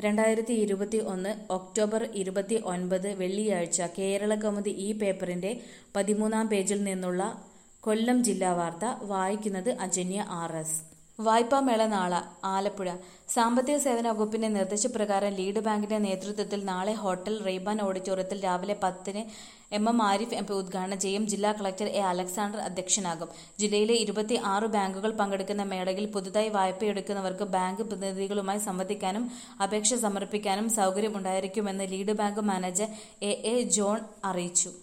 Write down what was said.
രണ്ടായിരത്തി ഇരുപത്തി ഒന്ന് ഒക്ടോബർ ഇരുപത്തി ഒൻപത് വെള്ളിയാഴ്ച കേരള കൗമുദി ഈ പേപ്പറിന്റെ പതിമൂന്നാം പേജിൽ നിന്നുള്ള കൊല്ലം ജില്ലാ വാർത്ത വായിക്കുന്നത് അജന്യ ആർ എസ് വായ്പാമേള നാളെ ആലപ്പുഴ സാമ്പത്തിക സേവന വകുപ്പിന്റെ നിർദ്ദേശപ്രകാരം ലീഡ് ബാങ്കിന്റെ നേതൃത്വത്തിൽ നാളെ ഹോട്ടൽ റെയ്ബാൻ ഓഡിറ്റോറിയത്തിൽ രാവിലെ പത്തിന് M M Arif M P ഉദ്ഘാടനം ചെയ്യും ജില്ലാ കളക്ടർ എ അലക്സാണ്ടർ അധ്യക്ഷനാകും ജില്ലയിലെ ഇരുപത്തി ആറ് ബാങ്കുകൾ പങ്കെടുക്കുന്ന മേളയിൽ പുതുതായി വായ്പയെടുക്കുന്നവർക്ക് ബാങ്ക് പ്രതിനിധികളുമായി സംവദിക്കാനും അപേക്ഷ സമർപ്പിക്കാനും സൗകര്യമുണ്ടായിരിക്കുമെന്ന് lead bank manager A A John അറിയിച്ചു